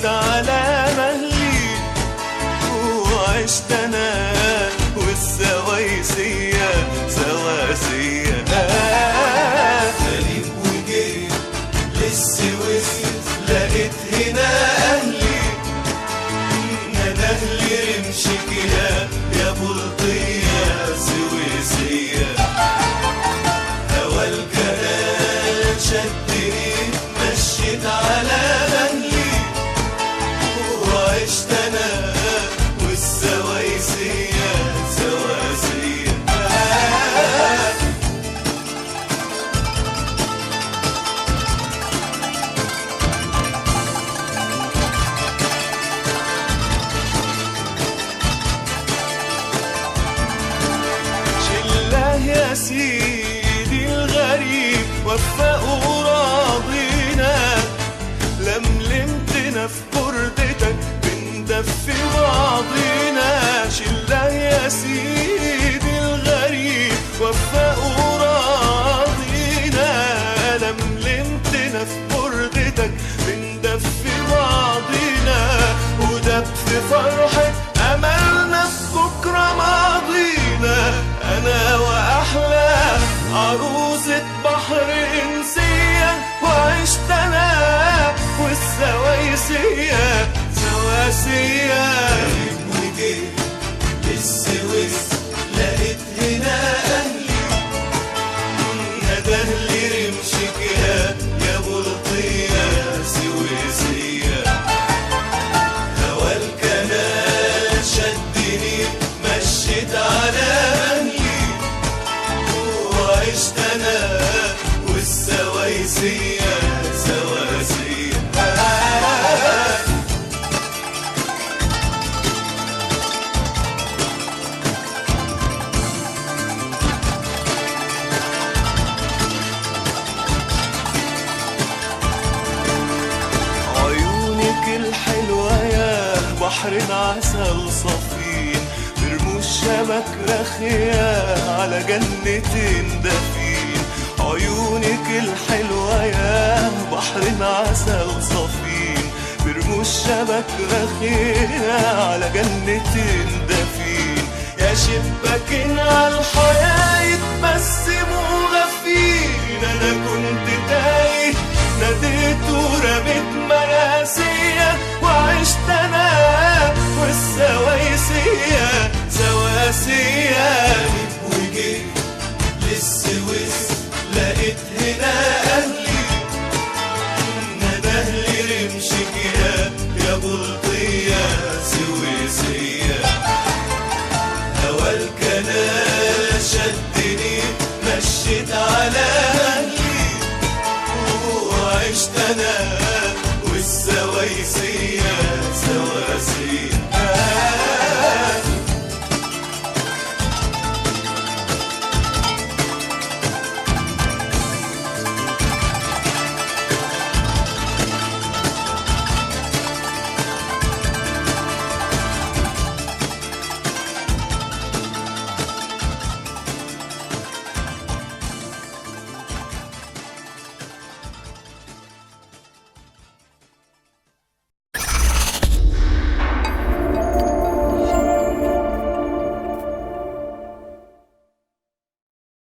مشيت على مهلي وعشت انا والسويسية سواسية سليم وجيت للسويس لقيت هنا اهلي انا اهلي رمشك يا يا بلطية سويسية هوا الجلال شدني مشيت على مهلي وعشت انا والسويسية سواسية شله يا سيدي الغريب وفقوا راضينا لملمتنا في بردتك بندفي بعضينا شله يا سيدي الغريب وفقوا راضينا لملمتنا في بردتك بندفي بعضينا ودب في فرحة أملنا في بكرة ماضينا أنا وأحلى عروسة بحر إنسية وعشت أنا والسويسية سواسية وجيت للسويس لقيت هنا أهلي نده لي رمشك يا يا بلطية سويسية هوا الكنال شدني مشيت على مهلي وعشت انا والسويسية سواسية عيونك الحلوة يا بحر عسل صفين برموش شبك رخية على جنتين دفين عيونك الحلوة يا بحر عسل صفين برموش شبك رخية على جنتين دفين يا شباكين على الحياة يتبسموا غفين أنا كنت تايه ناديت ورميت مراسية وعشت